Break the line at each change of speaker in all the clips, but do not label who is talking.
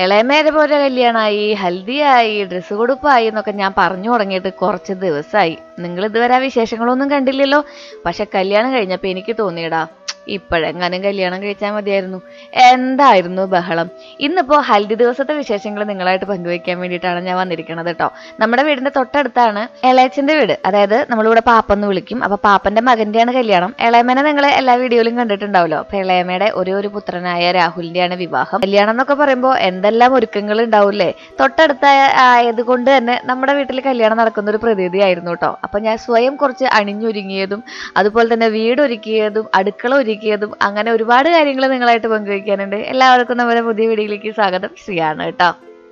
ഇളയമേരെ പോലെ കല്യാണമായി ഹൽദിയായി ഡ്രസ്സ് കൊടുപ്പായി എന്നൊക്കെ ഞാൻ പറഞ്ഞു തുടങ്ങിയിട്ട് കുറച്ച് ദിവസമായി നിങ്ങൾ ഇതുവരെ ആ വിശേഷങ്ങളൊന്നും കണ്ടില്ലല്ലോ പക്ഷെ കല്യാണം കഴിഞ്ഞപ്പോൾ എനിക്ക് തോന്നിയടാ ഇപ്പോഴെങ്ങാനും കല്യാണം കഴിച്ചാൽ മതിയായിരുന്നു എന്തായിരുന്നു ബഹളം ഇന്നിപ്പോ ഹൽദി ദിവസത്തെ വിശേഷങ്ങൾ നിങ്ങളായിട്ട് പങ്കുവയ്ക്കാൻ വേണ്ടിയിട്ടാണ് ഞാൻ വന്നിരിക്കുന്നത് കേട്ടോ നമ്മുടെ വീടിന്റെ തൊട്ടടുത്താണ് എളയച്ചന്റെ വീട് അതായത് നമ്മളിവിടെ പാപ്പെന്ന് വിളിക്കും അപ്പൊ പാപ്പന്റെ മകന്റെയാണ് കല്യാണം ഇളയമനെ നിങ്ങൾ എല്ലാ വീഡിയോയിലും കണ്ടിട്ടുണ്ടാവല്ലോ അപ്പൊ ഇളയമയുടെ ഒരേ ഒരു പുത്രനായ രാഹുലിന്റെയാണ് വിവാഹം കല്യാണം എന്നൊക്കെ പറയുമ്പോൾ എന്തെല്ലാം ഒരുക്കങ്ങൾ ഉണ്ടാവൂലേ തൊട്ടടുത്ത ആയതുകൊണ്ട് തന്നെ നമ്മുടെ വീട്ടിൽ കല്യാണം നടക്കുന്ന ഒരു പ്രതീതിയായിരുന്നു കേട്ടോ അപ്പൊ ഞാൻ സ്വയം കുറച്ച് അണിഞ്ഞൊരുങ്ങിയതും അതുപോലെ തന്നെ വീട് ഒരുക്കിയതും അടുക്കള ഒരുക്കിയതും അങ്ങനെ ഒരുപാട് കാര്യങ്ങൾ നിങ്ങളായിട്ട് പങ്കുവയ്ക്കാനുണ്ട് എല്ലാവർക്കും നമ്മുടെ പുതിയ വീഡിയോയിലേക്ക് സ്വാഗതം ശ്രീയാണ് കേട്ടോ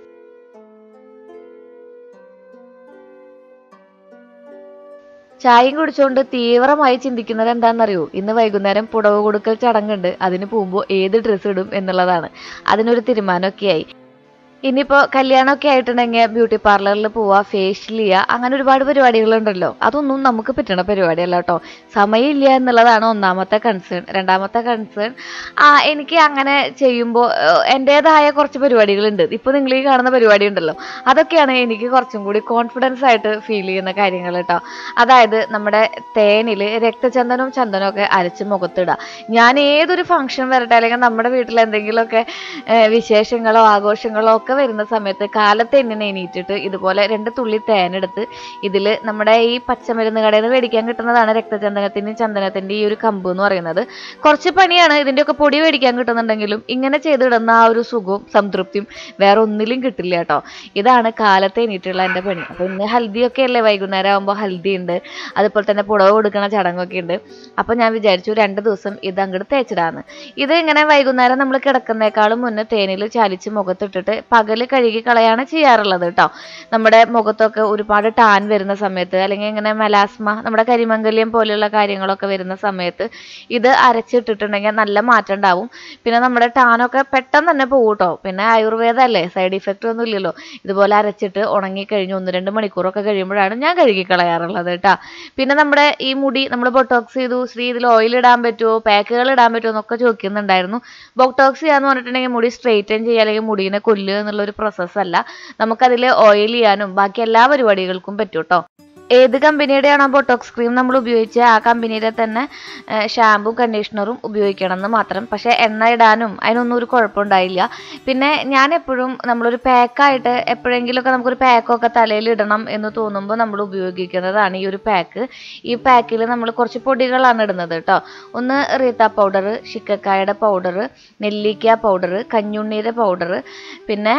ചായയും കുടിച്ചുകൊണ്ട് തീവ്രമായി ചിന്തിക്കുന്നത് എന്താണെന്നറിയോ ഇന്ന് വൈകുന്നേരം പുടവ് കൊടുക്കൽ ചടങ്ങുണ്ട് അതിന് പോകുമ്പോൾ ഏത് ഡ്രസ്സ് ഇടും എന്നുള്ളതാണ് അതിനൊരു തീരുമാനമൊക്കെയായി ഇനിയിപ്പോ കല്യാണമൊക്കെ ആയിട്ടുണ്ടെങ്കിൽ ബ്യൂട്ടി പാർലറിൽ പോവാ ഫേഷ്യൽ ചെയ്യുക അങ്ങനെ ഒരുപാട് പരിപാടികളുണ്ടല്ലോ അതൊന്നും നമുക്ക് പറ്റണ പരിപാടിയല്ല കേട്ടോ സമയമില്ല എന്നുള്ളതാണ് ഒന്നാമത്തെ കൺസേൺ രണ്ടാമത്തെ കൺസേൺ ആ എനിക്ക് അങ്ങനെ ചെയ്യുമ്പോൾ എൻ്റെതായ കുറച്ച് പരിപാടികളുണ്ട് ഇപ്പോൾ നിങ്ങൾ ഈ കാണുന്ന പരിപാടി ഉണ്ടല്ലോ അതൊക്കെയാണ് എനിക്ക് കുറച്ചും കൂടി കോൺഫിഡൻസ് ആയിട്ട് ഫീൽ ചെയ്യുന്ന കാര്യങ്ങൾ കേട്ടോ അതായത് നമ്മുടെ തേനിൽ രക്തചന്ദനവും ചന്ദനവും ഒക്കെ അരച്ച് മുഖത്തിടുക ഞാൻ ഏതൊരു ഫംഗ്ഷൻ വരട്ടെ അല്ലെങ്കിൽ നമ്മുടെ വീട്ടിൽ എന്തെങ്കിലുമൊക്കെ ഏഹ്, വിശേഷങ്ങളോ ആഘോഷങ്ങളോ ഒക്കെ വരുന്ന സമയത്ത് കാലത്ത് എണ്ണിനെ എണീറ്റിട്ട് ഇതുപോലെ രണ്ട് തുള്ളി തേനെടുത്ത് ഇതിൽ നമ്മുടെ ഈ പച്ചമരുന്ന് കടയിൽ നിന്ന് മേടിക്കാൻ കിട്ടുന്നതാണ് രക്തചന്ദനത്തിൻ്റെയും ചന്ദനത്തിൻ്റെ ഈ ഒരു കമ്പ് എന്ന് പറയുന്നത് കുറച്ച് പണിയാണ് ഇതിൻ്റെയൊക്കെ പൊടി മേടിക്കാൻ കിട്ടുന്നുണ്ടെങ്കിലും ഇങ്ങനെ ചെയ്തിടുന്ന ആ ഒരു സുഖവും സംതൃപ്തിയും വേറെ ഒന്നിലും കിട്ടില്ല കേട്ടോ ഇതാണ് കാലത്ത് എണീറ്റുള്ള എൻ്റെ പണി അപ്പോൾ ഇന്ന് ഹൽദിയൊക്കെ അല്ലേ വൈകുന്നേരം ആകുമ്പോൾ ഹൽദി ഉണ്ട് അതുപോലെ തന്നെ പുടവ കൊടുക്കണ ചടങ്ങൊക്കെ ഉണ്ട് അപ്പോൾ ഞാൻ വിചാരിച്ചു രണ്ട് ദിവസം ഇത് അങ്ങോട്ട് തേച്ചിടാന്ന് ഇത് ഇങ്ങനെ വൈകുന്നേരം നമ്മൾ കിടക്കുന്നേക്കാളും മുന്നേ തേനിൽ ചാലിച്ച് മുഖത്തിട്ടിട്ട് പകല് കഴുകി കളയാണ് ചെയ്യാറുള്ളത് കേട്ടോ നമ്മുടെ മുഖത്തൊക്കെ ഒരുപാട് ടാൻ വരുന്ന സമയത്ത് അല്ലെങ്കിൽ ഇങ്ങനെ മെലാസ്മ നമ്മുടെ കരിമംഗല്യം പോലെയുള്ള കാര്യങ്ങളൊക്കെ വരുന്ന സമയത്ത് ഇത് അരച്ചിട്ടിട്ടുണ്ടെങ്കിൽ നല്ല മാറ്റം ഉണ്ടാവും പിന്നെ നമ്മുടെ ടാനൊക്കെ പെട്ടെന്ന് തന്നെ പോകും കേട്ടോ പിന്നെ ആയുർവേദം അല്ലേ സൈഡ് ഇഫക്റ്റ് ഒന്നും ഇല്ലല്ലോ ഇതുപോലെ അരച്ചിട്ട് ഉണങ്ങി കഴിഞ്ഞ് ഒന്ന് രണ്ട് മണിക്കൂറൊക്കെ കഴിയുമ്പോഴാണ് ഞാൻ കഴുകി കളയാറുള്ളത് കേട്ടോ പിന്നെ നമ്മുടെ ഈ മുടി നമ്മൾ ബൊട്ടോക്സ് ചെയ്തു ശ്രീ ഇതിൽ ഓയിൽ ഇടാൻ പറ്റുമോ പാക്കുകൾ ഇടാൻ പറ്റുമോ എന്നൊക്കെ ചോദിക്കുന്നുണ്ടായിരുന്നു ബൊട്ടോക്സ് ചെയ്യാന്ന് പറഞ്ഞിട്ടുണ്ടെങ്കിൽ മുടി സ്ട്രെയിറ്റൻ ചെയ്യുക അല്ലെങ്കിൽ മുടീനെ കൊല്ലുക എന്നുള്ള ഒരു പ്രോസസ്സ് അല്ല നമുക്കതിൽ ഓയിൽ ചെയ്യാനും ബാക്കി എല്ലാ പരിപാടികൾക്കും പറ്റും കേട്ടോ ഏത് കമ്പനിയുടെയാണോ ബൊട്ടോക്സ് ക്രീം നമ്മൾ ഉപയോഗിച്ച് ആ കമ്പനിയുടെ തന്നെ ഷാമ്പും കണ്ടീഷണറും ഉപയോഗിക്കണം എന്ന് മാത്രം പക്ഷേ എണ്ണ ഇടാനും അതിനൊന്നും ഒരു കുഴപ്പമുണ്ടായില്ല പിന്നെ ഞാൻ എപ്പോഴും നമ്മളൊരു പാക്കായിട്ട് എപ്പോഴെങ്കിലുമൊക്കെ നമുക്കൊരു പാക്കൊക്കെ തലയിൽ ഇടണം എന്ന് തോന്നുമ്പോൾ നമ്മൾ ഉപയോഗിക്കുന്നതാണ് ഈ ഒരു പാക്ക് ഈ പാക്കിൽ നമ്മൾ കുറച്ച് പൊടികളാണ് ഇടുന്നത് കേട്ടോ ഒന്ന് റീത്ത പൗഡർ ശിക്കക്കായുടെ പൗഡർ നെല്ലിക്ക പൗഡർ കഞ്ഞുണ്ണീരെ പൗഡർ പിന്നെ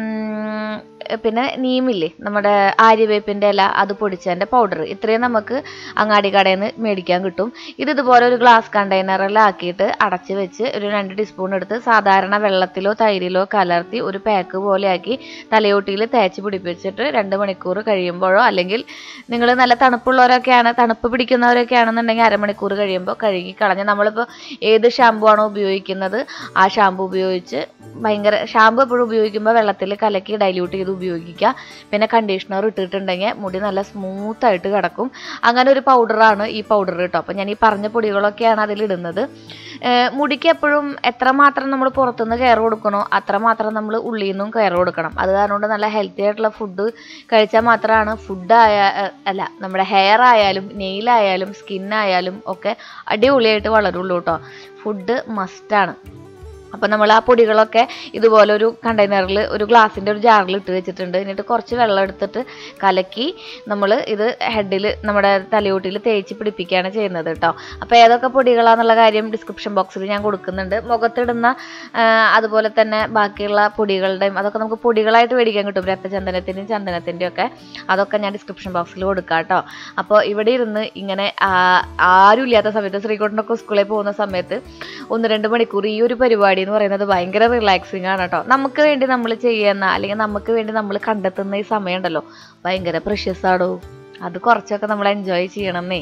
ഉം, പിന്നെ നീമില്ലേ നമ്മുടെ ആര്യവേപ്പിൻ്റെ ഇല അത് പൊടിച്ചതിൻ്റെ പൗഡർ ഇത്രയും നമുക്ക് അങ്ങാടി കടയിൽ നിന്ന് മേടിക്കാൻ കിട്ടും ഇത് ഇതുപോലെ ഒരു ഗ്ലാസ് കണ്ടെയ്നറിലാക്കിയിട്ട് അടച്ച് വെച്ച് ഒരു രണ്ട് ടീസ്പൂൺ എടുത്ത് സാധാരണ വെള്ളത്തിലോ തൈരിലോ കലർത്തി ഒരു പാക്ക് പോലെ ആക്കി തലയോട്ടിയിൽ തേച്ച് പിടിപ്പിച്ചിട്ട് രണ്ട് മണിക്കൂർ കഴിയുമ്പോഴോ അല്ലെങ്കിൽ നിങ്ങൾ നല്ല തണുപ്പുള്ളവരൊക്കെയാണ് തണുപ്പ് പിടിക്കുന്നവരൊക്കെ ആണെന്നുണ്ടെങ്കിൽ അരമണിക്കൂർ കഴിയുമ്പോൾ കഴുകി കളഞ്ഞ് നമ്മളിപ്പോൾ ഏത് ഷാമ്പു ആണോ ഉപയോഗിക്കുന്നത് ആ ഷാമ്പു ഉപയോഗിച്ച് ഭയങ്കര ഷാമ്പു എപ്പോഴും ഉപയോഗിക്കുമ്പോൾ വെള്ളത്തിൽ കലക്കി ഡൈല്യൂട്ട് ചെയ്ത് ഉപയോഗിക്കുക പിന്നെ കണ്ടീഷണർ ഇട്ടിട്ടുണ്ടെങ്കിൽ മുടി നല്ല സ്മൂത്ത് ആയിട്ട് കിടക്കും അങ്ങനെ ഒരു പൗഡറാണ് ഈ പൗഡർ കേട്ടോ അപ്പോൾ ഞാൻ ഈ പറഞ്ഞ പൊടികളൊക്കെയാണ് അതിലിടുന്നത് ഏഹ് മുടിക്ക് എപ്പോഴും എത്രമാത്രം നമ്മൾ പുറത്തുനിന്ന് കെയർ കൊടുക്കണോ അത്രമാത്രം നമ്മൾ ഉള്ളിൽ നിന്നും കെയർ കൊടുക്കണം അത് കാരണം കൊണ്ട് നല്ല ഹെൽത്തി ആയിട്ടുള്ള ഫുഡ് കഴിച്ചാൽ മാത്രമാണ് ഫുഡ് ആയ ഏഹ് അല്ല നമ്മുടെ ഹെയർ ആയാലും നെയിലായാലും സ്കിന്നായാലും ഒക്കെ അടിപൊളിയായിട്ട് വളരുള്ളൂ കേട്ടോ ഫുഡ് മസ്റ്റാണ് അപ്പം നമ്മൾ ആ പൊടികളൊക്കെ ഇതുപോലെ ഒരു കണ്ടെയ്നറിൽ ഒരു ഗ്ലാസിൻ്റെ ഒരു ജാറിൽ ഇട്ട് വെച്ചിട്ടുണ്ട് എന്നിട്ട് കുറച്ച് വെള്ളം എടുത്തിട്ട് കലക്കി നമ്മൾ ഇത് ഹെഡിൽ നമ്മുടെ തലയോട്ടിയിൽ തേച്ച് പിടിപ്പിക്കുകയാണ് ചെയ്യുന്നത് കേട്ടോ അപ്പോൾ ഏതൊക്കെ പൊടികളാന്നുള്ള കാര്യം ഡിസ്ക്രിപ്ഷൻ ബോക്സിൽ ഞാൻ കൊടുക്കുന്നുണ്ട് മുഖത്തിടുന്ന ആ, അതുപോലെ തന്നെ ബാക്കിയുള്ള പൊടികളുടെയും അതൊക്കെ നമുക്ക് പൊടികളായിട്ട് മേടിക്കാൻ കിട്ടും രക്തചന്ദനത്തിൻ്റെയും ചന്ദനത്തിൻ്റെയും ഒക്കെ അതൊക്കെ ഞാൻ ഡിസ്ക്രിപ്ഷൻ ബോക്സിൽ കൊടുക്കാം കേട്ടോ അപ്പോൾ ഇവിടെ ഇരുന്ന് ഇങ്ങനെ ആ- ആരും ഇല്ലാത്ത സമയത്ത് ശ്രീകോട്ടനൊക്കെ സ്കൂളിൽ പോകുന്ന സമയത്ത് ഒന്ന് രണ്ട് മണിക്കൂർ ഈ ഒരു പരിപാടി എന്ന് പറയുന്നത് ഭയങ്കര റിലാക്സിങ് ആണ് കേട്ടോ നമുക്ക് വേണ്ടി നമ്മൾ ചെയ്യുന്ന അല്ലെങ്കിൽ നമുക്ക് വേണ്ടി നമ്മൾ കണ്ടെത്തുന്ന ഈ സമയം ഉണ്ടല്ലോ ഭയങ്കര പ്രഷ്യസ് ആടോ അത് കുറച്ചൊക്കെ നമ്മൾ എൻജോയ് ചെയ്യണമെന്നേ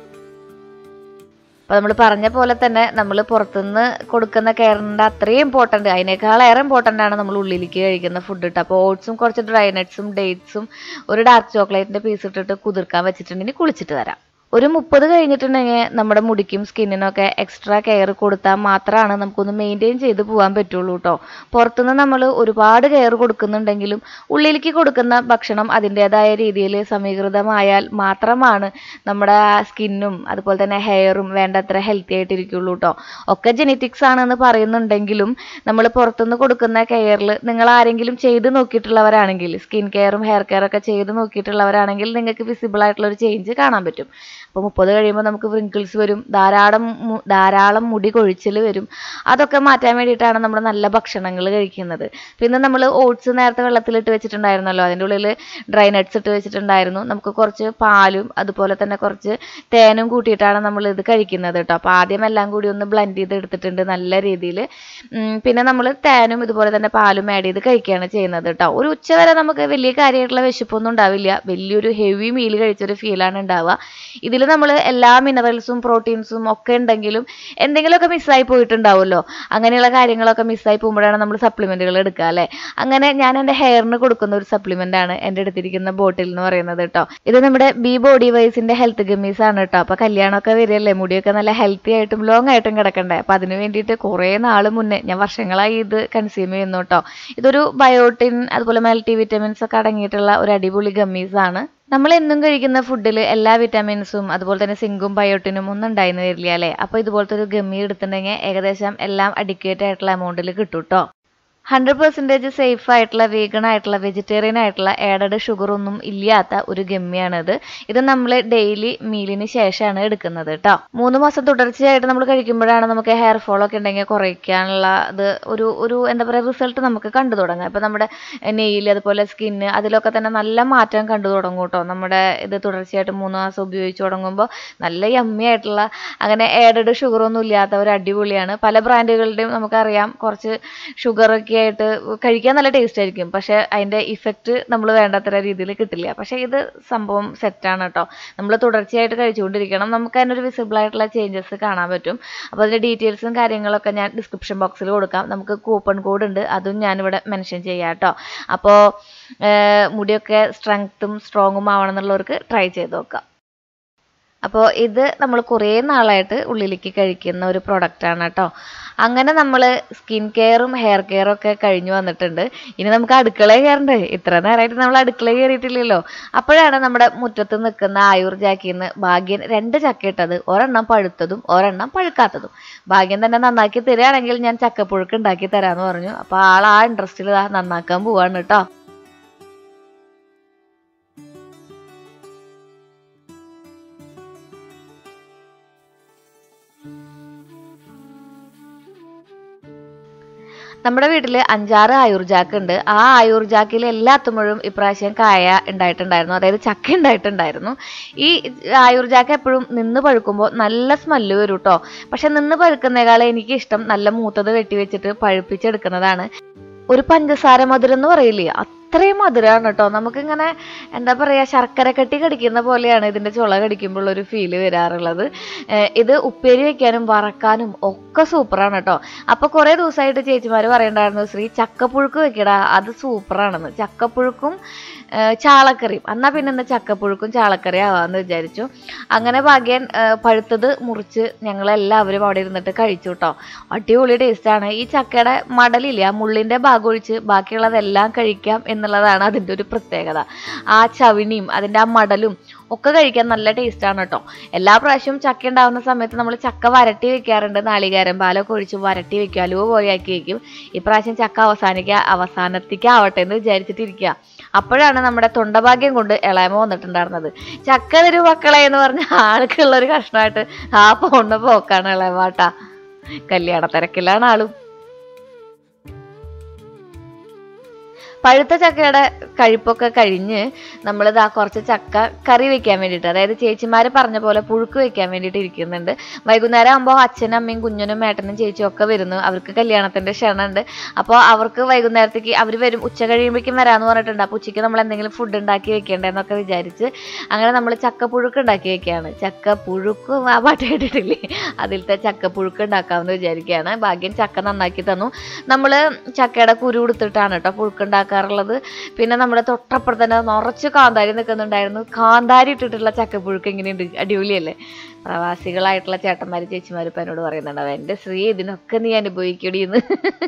അപ്പൊ നമ്മൾ പറഞ്ഞ പോലെ തന്നെ നമ്മൾ പുറത്തുനിന്ന് കൊടുക്കുന്ന കെയറിൻ്റെ അത്രയും ഇമ്പോർട്ടൻ്റ് അതിനേക്കാളേറെ ഇമ്പോർട്ടൻ്റ് ആണ് നമ്മൾ ഉള്ളിലേക്ക് കഴിക്കുന്ന ഫുഡ് ഇട്ട് അപ്പോൾ ഓട്സും കുറച്ച് ഡ്രൈ നട്ട്സും ഡേറ്റ്സും ഒരു ഡാർക്ക് ചോക്ലേറ്റിൻ്റെ പീസ് ഇട്ടിട്ട് കുതിർക്കാൻ വെച്ചിട്ടുണ്ടെങ്കിൽ കുളിച്ചിട്ട് തരാം ഒരു മുപ്പത് കഴിഞ്ഞിട്ടുണ്ടെങ്കിൽ നമ്മുടെ മുടിക്കും സ്കിന്നിനൊക്കെ എക്സ്ട്രാ കെയർ കൊടുത്താൽ മാത്രമാണ് നമുക്കൊന്ന് മെയിൻറ്റെയിൻ ചെയ്ത് പോകാൻ പറ്റുള്ളൂ കേട്ടോ പുറത്തുനിന്ന് നമ്മൾ ഒരുപാട് കെയർ കൊടുക്കുന്നുണ്ടെങ്കിലും ഉള്ളിലേക്ക് കൊടുക്കുന്ന ഭക്ഷണം അതിൻ്റെതായ രീതിയിൽ സമീകൃതമായാൽ മാത്രമാണ് നമ്മുടെ സ്കിന്നും അതുപോലെ തന്നെ ഹെയറും വേണ്ടത്ര ഹെൽത്തി ആയിട്ടിരിക്കുള്ളൂ കേട്ടോ ഒക്കെ ജെനറ്റിക്സ് ആണെന്ന് പറയുന്നുണ്ടെങ്കിലും നമ്മൾ പുറത്തുനിന്ന് കൊടുക്കുന്ന കെയറിൽ നിങ്ങൾ ആരെങ്കിലും ചെയ്ത് നോക്കിയിട്ടുള്ളവരാണെങ്കിൽ സ്കിൻ കെയറും ഹെയർ കെയറും ഒക്കെ ചെയ്ത് നോക്കിയിട്ടുള്ളവരാണെങ്കിൽ നിങ്ങൾക്ക് വിസിബിൾ ആയിട്ടുള്ള ഒരു ചേഞ്ച് കാണാൻ പറ്റും അപ്പോൾ മുപ്പത് കഴിയുമ്പോൾ നമുക്ക് wrinkles വരും ധാരാളം മു- ധാരാളം മുടി കൊഴിച്ചിൽ വരും അതൊക്കെ മാറ്റാൻ വേണ്ടിയിട്ടാണ് നമ്മൾ നല്ല ഭക്ഷണങ്ങൾ കഴിക്കുന്നത് പിന്നെ നമ്മൾ ഓട്സ് നേരത്തെ വെള്ളത്തിലിട്ട് വെച്ചിട്ടുണ്ടായിരുന്നല്ലോ അതിൻ്റെ ഉള്ളിൽ ഡ്രൈ നട്ട്സ് ഇട്ട് വെച്ചിട്ടുണ്ടായിരുന്നു നമുക്ക് കുറച്ച് പാലും അതുപോലെ തന്നെ കുറച്ച് തേനും കൂട്ടിയിട്ടാണ് നമ്മൾ ഇത് കഴിക്കുന്നത് കേട്ടോ അപ്പോൾ ആദ്യം എല്ലാം കൂടി ഒന്ന് ബ്ലെൻഡ് ചെയ്ത് എടുത്തിട്ടുണ്ട് നല്ല രീതിയിൽ പിന്നെ നമ്മൾ തേനും ഇതുപോലെ തന്നെ പാലും ആഡ് ചെയ്ത് കഴിക്കുകയാണ് ചെയ്യുന്നത് കേട്ടോ ഒരു ഉച്ച വരെ നമുക്ക് വലിയ കാര്യമായിട്ടുള്ള വിശപ്പൊന്നും ഉണ്ടാവില്ല വലിയൊരു ഹെവി മീൽ കഴിച്ചൊരു ഫീലാണ് ഉണ്ടാവുക ഇതിൽ നമ്മൾ എല്ലാ മിനറൽസും പ്രോട്ടീൻസും ഒക്കെ ഉണ്ടെങ്കിലും എന്തെങ്കിലുമൊക്കെ മിസ്സായി പോയിട്ടുണ്ടാവുമല്ലോ അങ്ങനെയുള്ള കാര്യങ്ങളൊക്കെ മിസ്സായി പോകുമ്പോഴാണ് നമ്മൾ സപ്ലിമെന്റുകൾ എടുക്കുക അല്ലേ അങ്ങനെ ഞാൻ എൻ്റെ ഹെയറിന് കൊടുക്കുന്ന ഒരു സപ്ലിമെന്റ് ആണ് എൻ്റെ അടുത്തിരിക്കുന്ന ബോട്ടിൽ എന്ന് പറയുന്നത് കേട്ടോ ഇത് നമ്മുടെ ബി ബോഡി വൈസിന്റെ ഹെൽത്ത് ഗമ്മീസ് ആണ് കേട്ടോ അപ്പൊ കല്യാണമൊക്കെ വരികയല്ലേ മുടിയൊക്കെ നല്ല ഹെൽത്തി ആയിട്ടും ലോങ് ആയിട്ടും കിടക്കണ്ടേ അപ്പൊ അതിന് വേണ്ടിയിട്ട് കുറേ നാൾ മുന്നേ ഞാൻ വർഷങ്ങളായി ഇത് കൺസ്യൂം ചെയ്യുന്നു കേട്ടോ ഇതൊരു ബയോട്ടിൻ അതുപോലെ മൾട്ടി വിറ്റമിൻസ് ഒക്കെ അടങ്ങിയിട്ടുള്ള ഒരു അടിപൊളി ഗമ്മീസ് ആണ് നമ്മൾ എന്നും കഴിക്കുന്ന ഫുഡിൽ എല്ലാ വിറ്റാമിൻസും അതുപോലെ തന്നെ സിങ്കും ബയോട്ടിനും ഒന്നും ഉണ്ടായിരുന്നു വരില്ല അല്ലേ അപ്പോൾ ഇതുപോലത്തെ ഒരു ഗമ്മി എടുത്തിട്ടുണ്ടെങ്കിൽ ഏകദേശം എല്ലാം അഡിക്വേറ്റ് ആയിട്ടുള്ള എമൗണ്ടിൽ കിട്ടും കേട്ടോ ഹൺഡ്രഡ് പെർസെൻറ്റേജ് സേഫ് ആയിട്ടുള്ള വീഗൺ ആയിട്ടുള്ള വെജിറ്റേറിയൻ ആയിട്ടുള്ള ആഡഡ് ഷുഗർ ഒന്നും ഇല്ലാത്ത ഒരു ഗമ്മിയാണിത് ഇത് നമ്മൾ ഡെയിലി മീലിന് ശേഷമാണ് എടുക്കുന്നത് കേട്ടോ മൂന്ന് മാസം തുടർച്ചയായിട്ട് നമ്മൾ കഴിക്കുമ്പോഴാണ് നമുക്ക് ഹെയർ ഫോൾ ഒക്കെ ഉണ്ടെങ്കിൽ കുറയ്ക്കാനുള്ള ഇത് ഒരു ഒരു എന്താ പറയുക റിസൾട്ട് നമുക്ക് കണ്ടു തുടങ്ങാം ഇപ്പം നമ്മുടെ നെയിൽ അതുപോലെ സ്കിന്ന് അതിലൊക്കെ തന്നെ നല്ല മാറ്റം കണ്ടു തുടങ്ങും കേട്ടോ നമ്മുടെ ഇത് തുടർച്ചയായിട്ട് മൂന്ന് മാസം ഉപയോഗിച്ച് തുടങ്ങുമ്പോൾ നല്ല യമ്മി ആയിട്ടുള്ള അങ്ങനെ ആഡഡ് ഷുഗർ ഒന്നും ഇല്ലാത്ത ഒരു അടിപൊളിയാണ് പല ബ്രാൻഡുകളുടെയും നമുക്കറിയാം കുറച്ച് ഷുഗർ ഒക്കെ ആയിട്ട് കഴിക്കാൻ നല്ല ടേസ്റ്റ് ആയിരിക്കും പക്ഷെ അതിന്റെ ഇഫക്റ്റ് നമ്മൾ വേണ്ടത്ര രീതിയിൽ കിട്ടില്ല പക്ഷെ ഇത് സംഭവം സെറ്റാണ് കേട്ടോ നമ്മൾ തുടർച്ചയായിട്ട് കഴിച്ചുകൊണ്ടിരിക്കണം നമുക്ക് അതിനൊരു വിസിബിൾ ആയിട്ടുള്ള ചേഞ്ചസ് കാണാൻ പറ്റും അപ്പോൾ അതിന്റെ ഡീറ്റെയിൽസും കാര്യങ്ങളൊക്കെ ഞാൻ ഡിസ്ക്രിപ്ഷൻ ബോക്സിൽ കൊടുക്കാം നമുക്ക് കൂപ്പൺ കോഡ് ഉണ്ട് അതും ഞാനിവിടെ മെൻഷൻ ചെയ്യാം കേട്ടോ അപ്പോൾ മുടിയൊക്കെ സ്ട്രെങ്ത്തും സ്ട്രോങ്ങും ആവണം എന്നുള്ളവർക്ക് ട്രൈ ചെയ്ത് നോക്കാം അപ്പോൾ ഇത് നമ്മൾ കുറേ നാളായിട്ട് ഉള്ളിലേക്ക് കഴിക്കുന്ന ഒരു പ്രൊഡക്റ്റാണ് കേട്ടോ അങ്ങനെ നമ്മൾ സ്കിൻ കെയറും ഹെയർ കെയറും ഒക്കെ കഴിഞ്ഞു വന്നിട്ടുണ്ട് ഇനി നമുക്ക് അടുക്കളയിൽ കയറണ്ടേ ഇത്ര നേരമായിട്ട് നമ്മൾ അടുക്കളയിൽ കയറിയിട്ടില്ലല്ലോ അപ്പോഴാണ് നമ്മുടെ മുറ്റത്ത് നിൽക്കുന്ന ആയൂർ ജാക്കിൽ നിന്ന് ഭാഗ്യൻ രണ്ട് ചക്ക ഇട്ടത് ഒരെണ്ണം പഴുത്തതും ഒരെണ്ണം പഴുക്കാത്തതും ഭാഗ്യം തന്നെ നന്നാക്കി തരികയാണെങ്കിൽ ഞാൻ ചക്കപ്പുഴുക്ക് ഉണ്ടാക്കി തരാമെന്ന് പറഞ്ഞു അപ്പോൾ ആൾ ആ ഇൻട്രസ്റ്റിൽ നന്നാക്കാൻ പോവാണ് കേട്ടോ നമ്മുടെ വീട്ടിൽ അഞ്ചാറ് ആയുർജാക്ക് ഉണ്ട് ആ ആയുർജാക്കിൽ എല്ലാത്തുമ്പോഴും ഇപ്രാവശ്യം കായ ഉണ്ടായിട്ടുണ്ടായിരുന്നു അതായത് ചക്ക ഉണ്ടായിട്ടുണ്ടായിരുന്നു ഈ ആയുർജാക്ക് എപ്പോഴും നിന്ന് പഴുക്കുമ്പോൾ നല്ല സ്മെല്ല് വരും കേട്ടോ പക്ഷെ നിന്ന് പഴുക്കുന്നേക്കാളും എനിക്ക് ഇഷ്ടം നല്ല മൂത്തത് വെട്ടി വെച്ചിട്ട് പഴുപ്പിച്ചെടുക്കുന്നതാണ് ഒരു പഞ്ചസാര മധുരം എന്ന് പറയില്ലേ അത്രയും മധുരമാണ് കേട്ടോ നമുക്കിങ്ങനെ എന്താ പറയുക ശർക്കര കട്ടി കടിക്കുന്ന പോലെയാണ് ഇതിൻ്റെ ചുള കടിക്കുമ്പോൾ ഒരു ഫീല് വരാറുള്ളത് ഏഹ് ഇത് ഉപ്പേരി വെക്കാനും വറക്കാനും ഒക്കെ സൂപ്പറാണ് കേട്ടോ അപ്പോൾ കുറേ ദിവസമായിട്ട് ചേച്ചിമാർ പറയണ്ടായിരുന്നു ശ്രീ ചക്കപ്പുഴുക്ക് വെക്കടാ അത് സൂപ്പറാണെന്ന് ചക്കപ്പുഴുക്കും ഏഹ് ചാളക്കറിയും എന്നാൽ പിന്നെ ഇന്ന് ചക്കപ്പുഴുക്കും ചാളക്കറി ആവാമെന്ന് വിചാരിച്ചു അങ്ങനെ ഭാഗ്യൻ ഏഹ് പഴുത്തത് മുറിച്ച് ഞങ്ങളെല്ലാവരും അവിടെ ഇരുന്നിട്ട് കഴിച്ചു കേട്ടോ അടിപൊളി ടേസ്റ്റാണ് ഈ ചക്കയുടെ മടലില്ലേ ആ മുള്ളിൻ്റെ ഭാഗം ഒഴിച്ച് ബാക്കിയുള്ളതെല്ലാം കഴിക്കാം എന്നുള്ളതാണ് അതിൻ്റെ ഒരു പ്രത്യേകത ആ ചവിണിയും അതിൻ്റെ ആ മടലും ഒക്കെ കഴിക്കാൻ നല്ല ടേസ്റ്റാണ് കേട്ടോ എല്ലാ പ്രാവശ്യവും ചക്ക ഉണ്ടാവുന്ന സമയത്ത് നമ്മൾ ചക്ക വരട്ടി വെക്കാറുണ്ട് നാളികേരം പാലൊക്കെ ഒഴിച്ച് വരട്ടി വെക്കുക അലുവ പോലെ ആക്കി വെക്കും ഇപ്രാവശ്യം ചക്ക അവസാനിക്കുക അവസാനത്തേക്ക് ആവട്ടെ എന്ന് വിചാരിച്ചിട്ടിരിക്കുക അപ്പോഴാണ് നമ്മുടെ തൊണ്ടഭാഗ്യം കൊണ്ട് ഇളയമ വന്നിട്ടുണ്ടായിരുന്നത് ചക്ക തരൂ മക്കളെ എന്ന് പറഞ്ഞ ആൾക്കുള്ള ഒരു കഷ്ണമായിട്ട് ആ പോണ്ട പോക്കാണ് ഇളയമാട്ടാ കല്യാണ തിരക്കിലാണ് ആളും പഴുത്ത ചക്കയുടെ കഴിപ്പൊക്കെ കഴിഞ്ഞ് നമ്മളിതാ കുറച്ച് ചക്ക കറി വെക്കാൻ വേണ്ടിയിട്ട് അതായത് ചേച്ചിമാർ പറഞ്ഞ പോലെ പുഴുക്ക് വെക്കാൻ വേണ്ടിയിട്ട് ഇരിക്കുന്നുണ്ട് വൈകുന്നേരം ആകുമ്പോൾ അച്ഛനും അമ്മയും കുഞ്ഞനും ഏട്ടനും ചേച്ചിയും ഒക്കെ വരുന്നു അവർക്ക് കല്യാണത്തിന്റെ ക്ഷണമുണ്ട് അപ്പോൾ അവർക്ക് വൈകുന്നേരത്തേക്ക് അവർ വരും ഉച്ച കഴിയുമ്പോഴേക്കും വരാമെന്ന് പറഞ്ഞിട്ടുണ്ട് അപ്പോൾ ഉച്ചയ്ക്ക് നമ്മൾ എന്തെങ്കിലും ഫുഡ് ഉണ്ടാക്കി വെക്കേണ്ടതെന്നൊക്കെ വിചാരിച്ച് അങ്ങനെ നമ്മൾ ചക്കപ്പുഴുക്ക് ഉണ്ടാക്കി വെക്കുകയാണ് ചക്കപ്പുഴുക്ക് ആ പാട്ട് കേട്ടിട്ടില്ലേ അതിലത്തെ ചക്കപ്പുഴുക്ക് ഉണ്ടാക്കാമെന്ന് വിചാരിക്കുകയാണ് ഭാഗ്യം ചക്ക നന്നാക്കി തന്നു നമ്മൾ ചക്കയുടെ കുരു കൊടുത്തിട്ടാണ് കേട്ടോ പുഴുക്കുണ്ടാക്കുന്നത് ഉണ്ടാക്കാറുള്ളത് പിന്നെ നമ്മുടെ തൊട്ടപ്പുറത്ത് തന്നെ നിറച്ച് കാന്താരി നിൽക്കുന്നുണ്ടായിരുന്നു കാന്താരി ഇട്ടിട്ടുള്ള ചക്കപ്പുഴുക്ക് എങ്ങനെയുണ്ട് അടിപൊളിയല്ലേ പ്രവാസികളായിട്ടുള്ള ചേട്ടന്മാര് ചേച്ചിമാര് ഇപ്പം എന്നോട് പറയുന്നുണ്ടാവും എൻ്റെ ശ്രീ ഇതിനൊക്കെ നീ അനുഭവിക്കടിയെന്ന്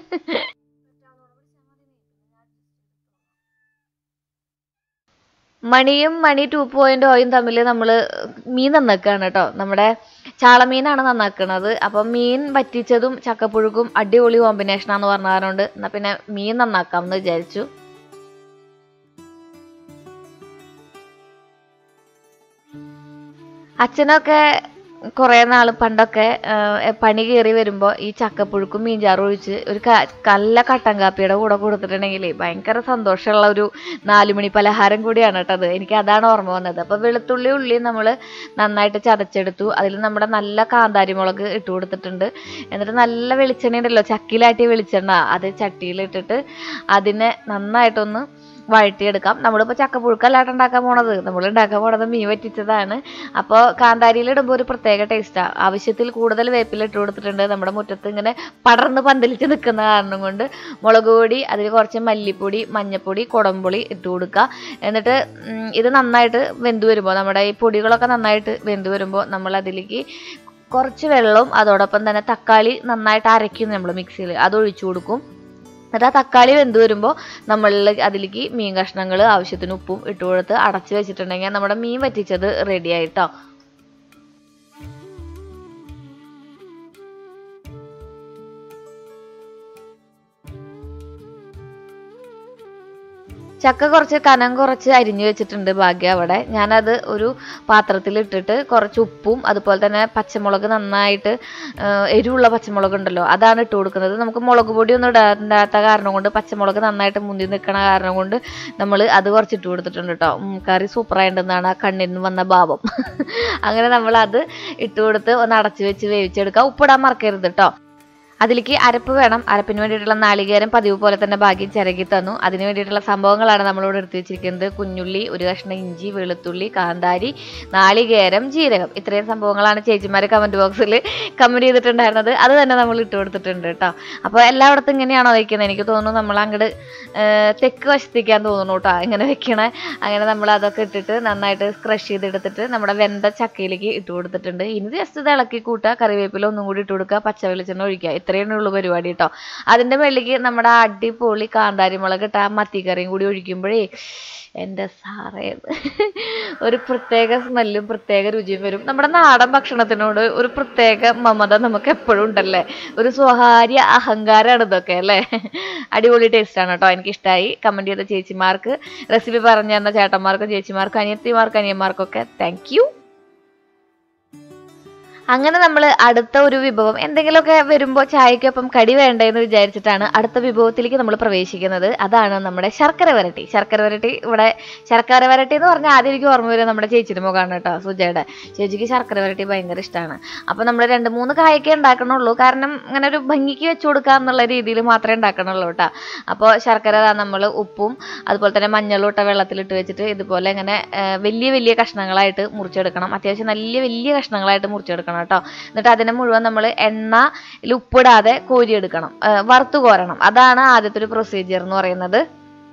മണിയും മണി ടു പോയിന്റ് ഓയും തമ്മിൽ നമ്മൾ മീൻ നന്നാക്കുകയാണ് കേട്ടോ നമ്മുടെ ചാളമീനാണ് നന്നാക്കുന്നത് അപ്പം മീൻ വറ്റിച്ചതും ചക്കപ്പുഴുക്കും അടിപൊളി കോമ്പിനേഷനാന്ന് പറഞ്ഞതുകൊണ്ട് എന്നാൽ പിന്നെ മീൻ നന്നാക്കാം എന്ന് വിചാരിച്ചു അച്ഛനൊക്കെ കുറേ നാൾ പണ്ടൊക്കെ ആ, പണി കയറി വരുമ്പോൾ ഈ ചക്കപ്പുഴുക്കും മീൻചാറും ഒഴിച്ച് ഒരു ക- കല്ല കട്ടൻ കാപ്പിയുടെ കൂടെ കൊടുത്തിട്ടുണ്ടെങ്കിൽ ഭയങ്കര സന്തോഷമുള്ള ഒരു നാലുമണി പലഹാരം കൂടിയാണ് കേട്ടോ അത് എനിക്ക് അതാണ് ഓർമ്മ വന്നത് അപ്പോൾ വെളുത്തുള്ളി ഉള്ളി നമ്മൾ നന്നായിട്ട് ചതച്ചെടുത്തു അതിൽ നമ്മുടെ നല്ല കാന്താരി മുളക് ഇട്ട് കൊടുത്തിട്ടുണ്ട് എന്നിട്ട് നല്ല വെളിച്ചെണ്ണ ഉണ്ടല്ലോ ചക്കിലാട്ടിയ വെളിച്ചെണ്ണ അത് ചട്ടിയിലിട്ടിട്ട് അതിനെ നന്നായിട്ടൊന്ന് വഴറ്റിയെടുക്കാം നമ്മളിപ്പോൾ ചക്കപ്പുഴുക്കല്ലാട്ട് ഉണ്ടാക്കാൻ പോണത് നമ്മൾ ഉണ്ടാക്കാൻ പോണത് മീൻ വറ്റിച്ചതാണ് അപ്പോൾ കാന്താരിയിൽ ഇടുമ്പോൾ ഒരു പ്രത്യേക ടേസ്റ്റാണ് ആവശ്യത്തിൽ കൂടുതൽ വേപ്പില ഇട്ട് കൊടുത്തിട്ടുണ്ട് നമ്മുടെ മുറ്റത്ത് ഇങ്ങനെ പടർന്ന് പന്തലിച്ച് നിൽക്കുന്ന കാരണം കൊണ്ട് മുളക് പൊടി അതിൽ കുറച്ച് മല്ലിപ്പൊടി മഞ്ഞപ്പൊടി കുടംപുളി ഇട്ട് കൊടുക്കുക എന്നിട്ട് ഉം, ഇത് നന്നായിട്ട് വെന്ത് വരുമ്പോൾ നമ്മുടെ ഈ പൊടികളൊക്കെ നന്നായിട്ട് വെന്ത് വരുമ്പോൾ നമ്മൾ അതിലേക്ക് കുറച്ച് വെള്ളവും അതോടൊപ്പം തന്നെ തക്കാളി നന്നായിട്ട് അരയ്ക്കും നമ്മൾ മിക്സിയിൽ അത് ഒഴിച്ചു കൊടുക്കും എന്നിട്ട് ആ തക്കാളി വെന്ത് വരുമ്പോൾ നമ്മൾ അതിലേക്ക് മീൻ കഷ്ണങ്ങൾ ആവശ്യത്തിന് ഉപ്പും ഇട്ട് കൊടുത്ത് അടച്ച് വെച്ചിട്ടുണ്ടെങ്കിൽ നമ്മുടെ മീൻ വറ്റിച്ചത് റെഡി ആയിട്ടോ ചക്ക കുറച്ച് കനം കുറച്ച് അരിഞ്ഞു വെച്ചിട്ടുണ്ട് ഭാഗ്യം അവിടെ ഞാനത് ഒരു പാത്രത്തിൽ ഇട്ടിട്ട് കുറച്ച് ഉപ്പും അതുപോലെ തന്നെ പച്ചമുളക് നന്നായിട്ട് ആ, എരിവുള്ള പച്ചമുളക് ഉണ്ടല്ലോ അതാണ് ഇട്ട് കൊടുക്കുന്നത് നമുക്ക് മുളക് പൊടി ഒന്നും ഇടാത്ത കാരണം കൊണ്ട് പച്ചമുളക് നന്നായിട്ട് മുന്തി നിൽക്കണ കാരണം കൊണ്ട് നമ്മൾ അത് കുറച്ച് ഇട്ട് കൊടുത്തിട്ടുണ്ട് കേട്ടോ ഉം, കറി സൂപ്പറായിട്ടുണ്ടെന്നാണ് ആ കണ്ണിൽ നിന്ന് വന്ന ഭാവം അങ്ങനെ നമ്മൾ അത് ഇട്ട് കൊടുത്ത് ഒന്ന് അടച്ചു വെച്ച് വേവിച്ചെടുക്കുക ഉപ്പിടാൻ മറക്കരുത് കേട്ടോ അതിലേക്ക് അരപ്പ് വേണം അരപ്പിന് വേണ്ടിയിട്ടുള്ള നാളികേരം പതിവ് പോലെ തന്നെ ഭാഗ്യം ചിരകി തന്നു അതിന് വേണ്ടിയിട്ടുള്ള സംഭവങ്ങളാണ് നമ്മളിവിടെ എടുത്തു വെച്ചിരിക്കുന്നത് കുഞ്ഞുള്ളി ഒരു കഷ്ണം ഇഞ്ചി വെളുത്തുള്ളി കാന്താരി നാളികേരം ജീരകം ഇത്രയും സംഭവങ്ങളാണ് ചേച്ചിമാർ കമന്റ് ബോക്സിൽ കമന്റ് ചെയ്തിട്ടുണ്ടായിരുന്നത് അത് തന്നെ നമ്മൾ ഇട്ട് കൊടുത്തിട്ടുണ്ട് കേട്ടോ അപ്പോൾ എല്ലായിടത്തും ഇങ്ങനെയാണോ വയ്ക്കുന്നത് എനിക്ക് തോന്നുന്നു നമ്മൾ അങ്ങോട്ട് തെക്ക് വശത്തേക്കാൻ തോന്നുന്നു കേട്ടോ ഇങ്ങനെ വെക്കണേ അങ്ങനെ നമ്മൾ അതൊക്കെ ഇട്ടിട്ട് നന്നായിട്ട് ക്രഷ് ചെയ്തെടുത്തിട്ട് നമ്മുടെ വെന്ത ചക്കയിലേക്ക് ഇട്ട് കൊടുത്തിട്ടുണ്ട് ഇനി ജസ്റ്റ് ഇത് ഇളക്കി കൂട്ടുക കറിവേപ്പില ഒന്നും കൂടി ഇട്ട് കൊടുക്കുക പച്ച വെളിച്ചെണ്ണ ഒഴിക്കുക ഇത്രയേ ഉള്ളൂ പരിപാടി കേട്ടോ അതിൻ്റെ മേളിലേക്ക് നമ്മുടെ അടിപൊളി കാന്താരി മുളക് ഇട്ട് ആ മത്തിക്കറിയും കൂടി ഒഴിക്കുമ്പോഴേ എൻ്റെ സാറേ ഒരു പ്രത്യേക സ്മെല്ലും പ്രത്യേക രുചിയും വരും നമ്മുടെ നാടൻ ഭക്ഷണത്തിനോട് ഒരു പ്രത്യേക മമത നമുക്ക് എപ്പോഴും ഉണ്ടല്ലേ ഒരു സ്വകാര്യ അഹങ്കാരമാണ് ഇതൊക്കെ അല്ലേ അടിപൊളി ടേസ്റ്റാണ് കേട്ടോ എനിക്കിഷ്ടമായി കമൻറ്റ് ചെയ്ത ചേച്ചിമാർക്ക് റെസിപ്പി പറഞ്ഞു തന്ന ചേട്ടന്മാർക്കും ചേച്ചിമാർക്കും അനിയത്തിമാർക്കും അനിയന്മാർക്കൊക്കെ താങ്ക് യു അങ്ങനെ നമ്മൾ അടുത്ത ഒരു വിഭവം എന്തെങ്കിലുമൊക്കെ വരുമ്പോൾ ചായക്കൊപ്പം കടി വേണ്ടേന്ന് വിചാരിച്ചിട്ടാണ് അടുത്ത വിഭവത്തിലേക്ക് നമ്മൾ പ്രവേശിക്കുന്നത് അതാണ് നമ്മുടെ ശർക്കര വരട്ടി ശർക്കര വരട്ടി ഇവിടെ ശർക്കര വരട്ടി എന്ന് പറഞ്ഞാൽ ആദ്യം എനിക്ക് ഓർമ്മ വരും നമ്മുടെ ചേച്ചിയുടെ മുഖമാണ് കേട്ടോ സുജയുടെ ചേച്ചിക്ക് ശർക്കര വരട്ടി ഭയങ്കര ഇഷ്ടമാണ് അപ്പോൾ നമ്മൾ രണ്ട് മൂന്ന് കായൊക്കെ ഉണ്ടാക്കണുള്ളൂ കാരണം ഇങ്ങനെ ഒരു ഭംഗിക്ക് വെച്ച് കൊടുക്കുക എന്നുള്ള രീതിയിൽ മാത്രമേ ഉണ്ടാക്കണുള്ളൂ കേട്ടോ അപ്പോൾ ശർക്കര നമ്മൾ ഉപ്പും അതുപോലെ തന്നെ മഞ്ഞളും ഇട്ട വെള്ളത്തിലിട്ട് വെച്ചിട്ട് ഇതുപോലെ ഇങ്ങനെ ആ, വലിയ വലിയ കഷ്ണങ്ങളായിട്ട് മുറിച്ചെടുക്കണം അത്യാവശ്യം നല്ല വലിയ കഷ്ണങ്ങളായിട്ട് മുറിച്ചെടുക്കണം കേട്ടോ എന്നിട്ട് അതിനെ മുഴുവൻ നമ്മൾ എണ്ണയിൽ ഉപ്പിടാതെ കോരിയെടുക്കണം ആ, വറുത്ത് കോരണം അതാണ് ആദ്യത്തെ ഒരു പ്രൊസീജിയർ എന്ന് പറയുന്നത്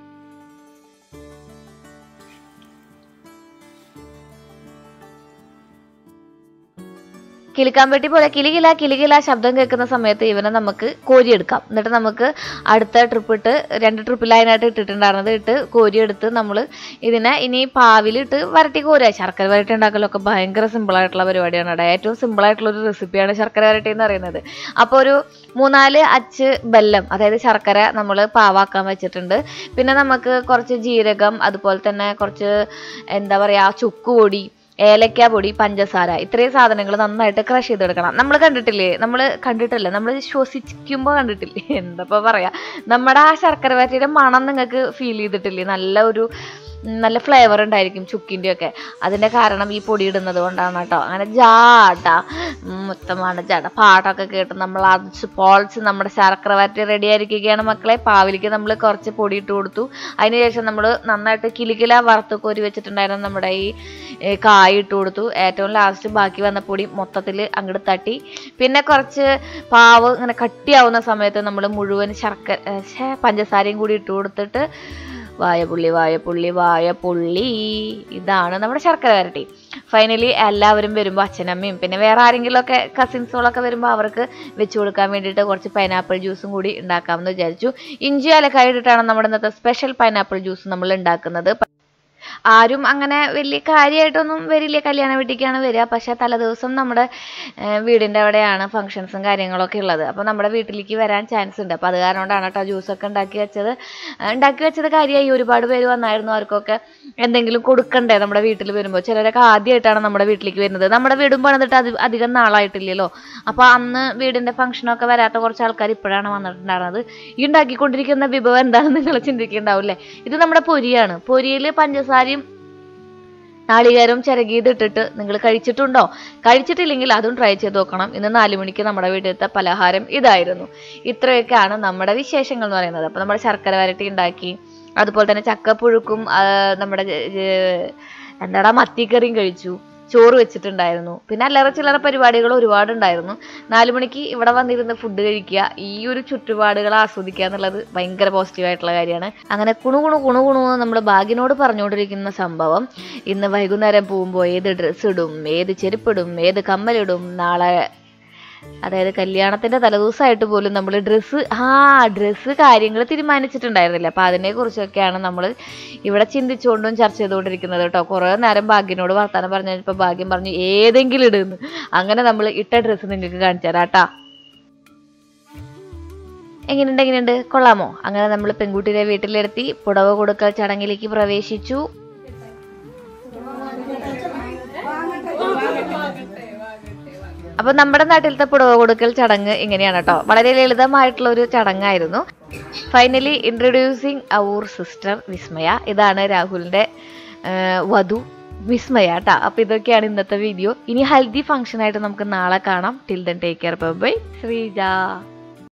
കിളിക്കാമ്പെട്ടി പോലെ കിലികില കിലികില ശബ്ദം കേൾക്കുന്ന സമയത്ത് ഇവനെ നമുക്ക് കോരിയെടുക്കാം എന്നിട്ട് നമുക്ക് അടുത്ത ട്രിപ്പ് ഇട്ട് രണ്ട് ട്രിപ്പിലായിട്ട് ഇട്ടിട്ടുണ്ടായിരുന്നത് ഇട്ട് കോരിയെടുത്ത് നമ്മൾ ഇതിനെ ഇനി പാവിലിട്ട് വരട്ടി കോരുക ശർക്കര വരട്ടി ഉണ്ടാക്കലൊക്കെ ഭയങ്കര സിമ്പിൾ ആയിട്ടുള്ള പരിപാടിയാണ് കേട്ടോ ഏറ്റവും സിമ്പിൾ ആയിട്ടുള്ള ഒരു റെസിപ്പിയാണ് ശർക്കര വരട്ടി എന്ന് പറയുന്നത് അപ്പോൾ ഒരു മൂന്നാല് അച്ച് ബെല്ലം അതായത് ശർക്കര നമ്മൾ പാവാക്കാൻ വെച്ചിട്ടുണ്ട് പിന്നെ നമുക്ക് കുറച്ച് ജീരകം അതുപോലെ തന്നെ കുറച്ച് എന്താ പറയുക ചുക്കുപൊടി ഏലക്ക പൊടി പഞ്ചസാര ഇത്രയും സാധനങ്ങൾ നന്നായിട്ട് ക്രഷ് ചെയ്തെടുക്കണം നമ്മൾ കണ്ടിട്ടില്ലേ നമ്മൾ കണ്ടിട്ടില്ല നമ്മൾ ശ്വസിക്കുമ്പോൾ കണ്ടിട്ടില്ലേ എന്തപ്പോ പറയാ നമ്മുടെ ആ ശർക്കര വരട്ടിയുടെ മണം നിങ്ങൾക്ക് ഫീൽ ചെയ്തിട്ടില്ലേ നല്ല ഒരു ഉം, നല്ല ഫ്ലേവർ ഉണ്ടായിരിക്കും ചുക്കിൻ്റെ ഒക്കെ അതിൻ്റെ കാരണം ഈ പൊടി ഇടുന്നത് കൊണ്ടാണ് കേട്ടോ അങ്ങനെ ജാട മൊത്തമാണ് ജാട പാട്ടൊക്കെ കേട്ട് നമ്മൾ അടിച്ച് പോൾച്ച് നമ്മുടെ ശർക്കര വരട്ടി റെഡി ആയിരിക്കുകയാണ് മക്കളെ പാവിലേക്ക് നമ്മൾ കുറച്ച് പൊടി ഇട്ട് കൊടുത്തു അതിനുശേഷം നമ്മൾ നന്നായിട്ട് കിലുകില വറുത്ത് കോരി വെച്ചിട്ടുണ്ടായിരുന്ന നമ്മുടെ ഈ ഏ, കായ് ഇട്ട് കൊടുത്തു ഏറ്റവും ലാസ്റ്റ് ബാക്കി വന്ന പൊടി മൊത്തത്തിൽ അങ്ങോട്ട് തട്ടി പിന്നെ കുറച്ച് പാവ് ഇങ്ങനെ കട്ടിയാവുന്ന സമയത്ത് നമ്മൾ മുഴുവൻ ശർക്കര ഏ, ശ്ശേ, പഞ്ചസാരയും കൂടി ഇട്ട് കൊടുത്തിട്ട് വായപുള്ളി വായപുള്ളി വായപുള്ളി ഇതാണ് നമ്മുടെ ശർക്കര വരട്ടി ഫൈനലി എല്ലാവരും വരുമ്പോൾ അച്ഛനമ്മയും പിന്നെ വേറെ ആരെങ്കിലുമൊക്കെ കസിൻസുകളൊക്കെ വരുമ്പോൾ അവർക്ക് വെച്ച് കൊടുക്കാൻ വേണ്ടിയിട്ട് കുറച്ച് പൈനാപ്പിൾ ജ്യൂസും കൂടി ഉണ്ടാക്കാമെന്ന് വിചാരിച്ചു ഇഞ്ചി അലക്കായി ഇട്ടിട്ടാണ് നമ്മുടെ ഇന്നത്തെ സ്പെഷ്യൽ പൈനാപ്പിൾ ജ്യൂസ് നമ്മൾ ഉണ്ടാക്കുന്നത് ആരും അങ്ങനെ വലിയ കാര്യമായിട്ടൊന്നും വരില്ല കല്യാണ വീട്ടിലേക്കാണ് വരിക പക്ഷേ തലേദിവസം നമ്മുടെ ഏഹ്, വീടിൻ്റെ അവിടെയാണ് ഫങ്ഷൻസും കാര്യങ്ങളൊക്കെ ഉള്ളത് അപ്പോൾ നമ്മുടെ വീട്ടിലേക്ക് വരാൻ ചാൻസ് ഉണ്ട് അപ്പോൾ അത് കാരണം കൊണ്ടാണ് കേട്ടോ ജ്യൂസൊക്കെ ഉണ്ടാക്കി വെച്ചത് ഏഹ്, ഉണ്ടാക്കി വെച്ചത് കാര്യമായി ഒരുപാട് പേര് വന്നായിരുന്നു അവർക്കൊക്കെ എന്തെങ്കിലും കൊടുക്കണ്ടേ നമ്മുടെ വീട്ടിൽ വരുമ്പോൾ ചിലരൊക്കെ ആദ്യമായിട്ടാണ് നമ്മുടെ വീട്ടിലേക്ക് വരുന്നത് നമ്മുടെ വീടും പണിതിട്ട് അത് അധികം നാളായിട്ടില്ലല്ലോ അപ്പോൾ അന്ന് വീടിൻ്റെ ഫംഗ്ഷനൊക്കെ വരാത്ത കുറച്ച് ആൾക്കാർ ഇപ്പോഴാണ് വന്നിട്ടുണ്ടായിരുന്നത് ഈ ഉണ്ടാക്കിക്കൊണ്ടിരിക്കുന്ന വിഭവം എന്താണെന്ന് നിങ്ങൾ ചിന്തിക്കുന്നുണ്ടാവില്ലേ ഇത് നമ്മുടെ പൊരിയാണ് പൊരിയിൽ പഞ്ചസാരയും നാളികേരവും ചിരകിയതിട്ടിട്ട് നിങ്ങൾ കഴിച്ചിട്ടുണ്ടോ കഴിച്ചിട്ടില്ലെങ്കിൽ അതും ട്രൈ ചെയ്ത് നോക്കണം ഇന്ന് നാല് മണിക്ക് നമ്മുടെ വീട്ടിലത്തെ പലഹാരം ഇതായിരുന്നു ഇത്രയൊക്കെയാണ് നമ്മുടെ വിശേഷങ്ങൾ എന്ന് പറയുന്നത് അപ്പോൾ നമ്മുടെ ശർക്കര വരട്ടി ഉണ്ടാക്കി അതുപോലെ തന്നെ ചക്കപ്പുഴുക്കും ആ, നമ്മുടെ ജ- ജ- എന്താടാ മത്തിക്കറിയും കഴിച്ചു ചോറ് വെച്ചിട്ടുണ്ടായിരുന്നു പിന്നെ അല്ലറ ചില്ലറ പരിപാടികൾ ഒരുപാടുണ്ടായിരുന്നു നാല് മണിക്ക് ഇവിടെ വന്നിരുന്ന് ഫുഡ് കഴിക്കുക ഈ ഒരു ചുറ്റുപാടുകൾ ആസ്വദിക്കുക എന്നുള്ളത് ഭയങ്കര പോസിറ്റീവ് ആയിട്ടുള്ള കാര്യമാണ് അങ്ങനെ കുണു കുണു കുണു കുണു എന്ന് നമ്മൾ ഭാഗ്യനോട് പറഞ്ഞുകൊണ്ടിരിക്കുന്ന സംഭവം ഇന്ന് വൈകുന്നേരം പോകുമ്പോൾ ഏത് ഡ്രസ്സ് ഇടും ഏത് ചെരുപ്പിടും ഏത് കമ്മലിടും നാളെ അതായത് കല്യാണത്തിന്റെ തലേദിവസമായിട്ട് പോലും നമ്മൾ ഡ്രസ്സ് ആ ഡ്രസ്സ് കാര്യങ്ങൾ തീരുമാനിച്ചിട്ടുണ്ടായിരുന്നില്ല അപ്പൊ അതിനെ കുറിച്ചൊക്കെയാണ് നമ്മൾ ഇവിടെ ചിന്തിച്ചുകൊണ്ടും ചർച്ച ചെയ്തുകൊണ്ടിരിക്കുന്നത് കേട്ടോ കുറേ നേരം ഭാഗ്യനോട് വർത്താനം പറഞ്ഞു കഴിഞ്ഞപ്പോൾ ഭാഗ്യം പറഞ്ഞു ഏതെങ്കിലും ഇടുന്നു അങ്ങനെ നമ്മൾ ഇട്ട ഡ്രസ്സ് നിങ്ങൾക്ക് കാണിച്ചു തരാം കേട്ടാ എങ്ങനെയുണ്ട് എങ്ങനെയുണ്ട് കൊള്ളാമോ അങ്ങനെ നമ്മൾ പെൺകുട്ടിയുടെ വീട്ടിലെത്തി പുടവ കൊടുക്കൽ ചടങ്ങിലേക്ക് പ്രവേശിച്ചു അപ്പൊ നമ്മുടെ നാട്ടിലത്തെ പുടവ കൊടുക്കൽ ചടങ്ങ് ഇങ്ങനെയാണ് കേട്ടോ വളരെ ലളിതമായിട്ടുള്ള ഒരു ചടങ്ങായിരുന്നു finally introducing our sister Vismaya ഇതാണ് രാഹുലിന്റെ ആ, വധു വിസ്മയ കേട്ടാ അപ്പൊ ഇതൊക്കെയാണ് ഇന്നത്തെ വീഡിയോ ഇനി ഹൽദി ഫംഗ്ഷൻ ആയിട്ട് നമുക്ക് നാളെ കാണാം till then take care bye Sreeja